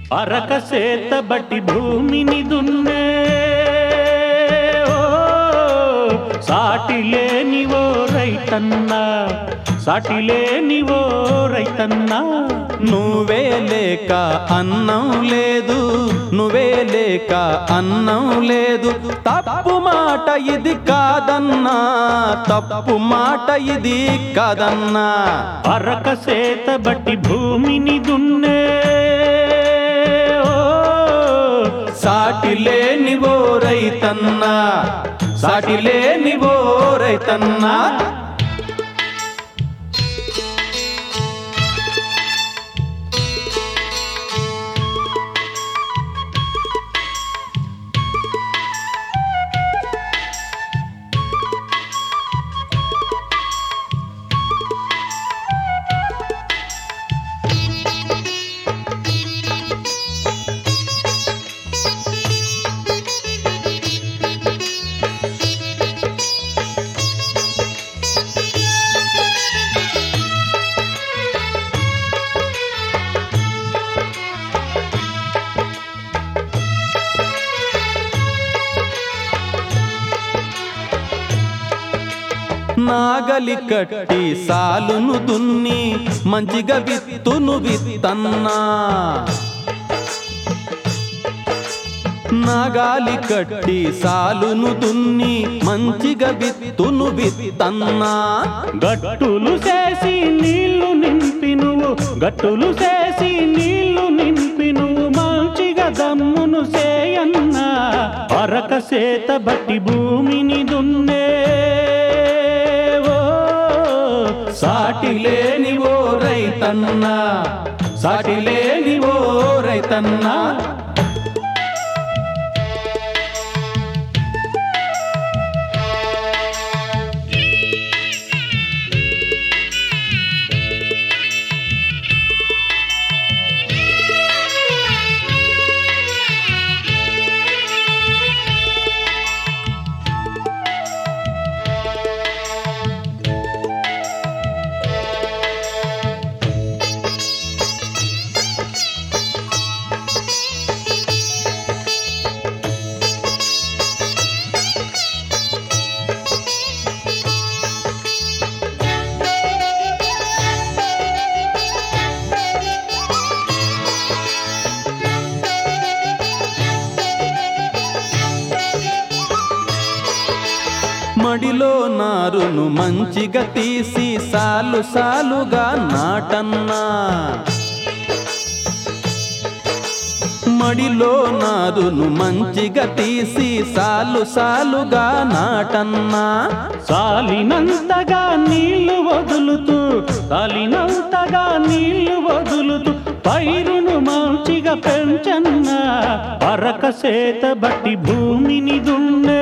అరక సేత బట్టి భూమిని దున్నే ఓ, సాటి లేని ఓ రైతన్నా సాటి లేని ఓ రైతన్నా నువ్వే లేక అన్నం లేదు నువ్వే లేక అన్నం లేదు తప్పు మాట ఇది కాదన్నా తప్పు మాట ఇది కాదన్నా అరక సేత బట్టి భూమిని దున్నే ఓ, సాటి లేని ఓ రైతన్నా సాటి లేని ఓ రైతన్నా నాగలి కట్టి సాలును దున్ని మంచిగా విత్తును విత్తన్నా నాగాలి కట్టి సాలును దున్ని మంచిగా విత్తును విత్తన్నా గట్టులు చేసి నీళ్లు నింపి నువ్వు గట్టులు చేసి నీళ్లు నింపి నువ్వు మంచిగా దమ్మును సేయన్నా అరక సేత బట్టి భూమిని దున్నే ఓ, సాటి లేని ఓ రైతన్నా సాటి లేని ఓ రైతన్నా మడిలో నారును మంచిగా తీసి సాలు సాలుగా నాటన్నా మడిలో నారును మంచిగా తీసి సాలు సాలుగా నాటన్నా సాలినంతగా నీళ్లు వదులుతూ సాలినంతగా నీళ్లు వదులుతూ పైరును మంచిగా పెంచన్నా అరక సేత బట్టి భూమిని దున్నే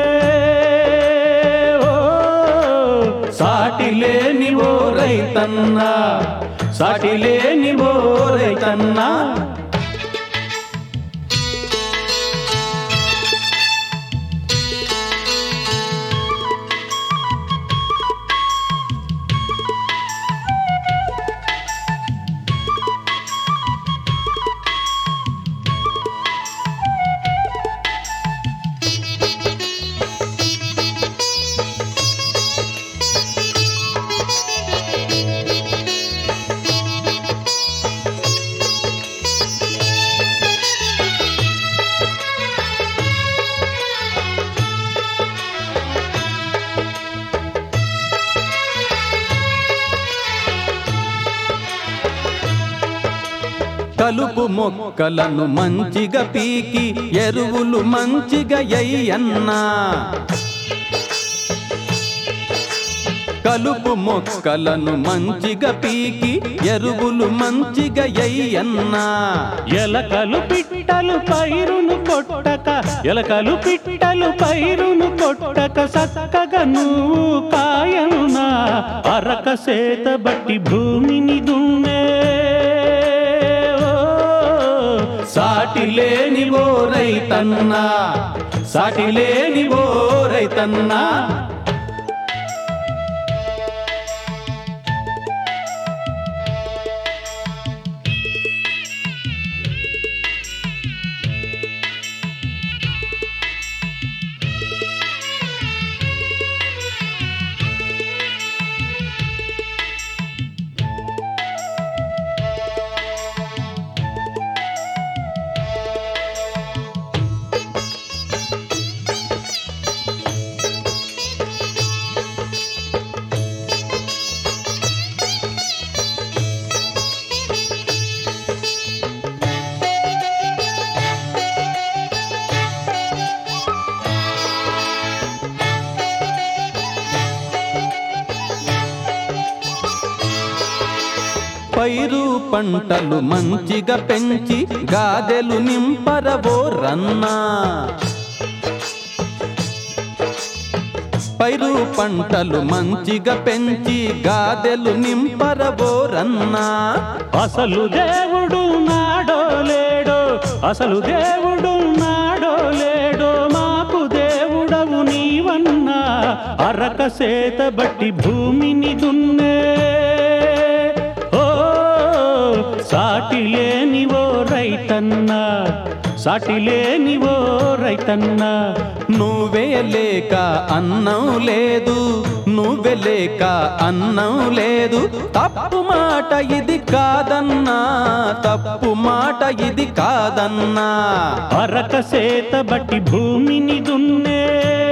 ఓ, సాటి లేని ఓ రైతన్నా సాటి లేని ఓ రైతన్నా కలుపు మొక్కలను మంచిగా పీకి ఎరువులు మంచిగా ఎయ్యన్నా కలుపు మొక్కలను మంచిగా పీకి ఎరువులు మంచిగా ఎయ్యన్నా ఎలకలు పిట్టలు పైరును కొట్టక ఎలకలు పిట్టలు పైరును కొట్టక సక్కగా నువ్వు కాయనునా అరక సేత బట్టి భూమిని దున్నే ఓ, సాటి లేని ఓ రైతన్నా సాటి లేని ఓ రైతన్నా పంటలు మంచిగా పెంచి గాదెలు నింపరవో రన్నా పైరు పంటలు మంచిగా పెంచి గాదెలు నింపరవో రన్నా అసలు దేవుడు నాడో లేడో అసలు దేవుడు నాడో లేడో మాకు దేవుడవు నీవన్నా అరక సేత బట్టి భూమిని దున్నే ఓ సాటి లేని ఓ రైతన్నా సాటి లేని ఓ రైతన్నా నువ్వే లేక అన్నం లేదు నువ్వే లేక అన్నం లేదు తప్పు మాట ఇది కాదన్నా తప్పు మాట ఇది కాదన్నా అరక సేత బట్టి భూమిని దున్నే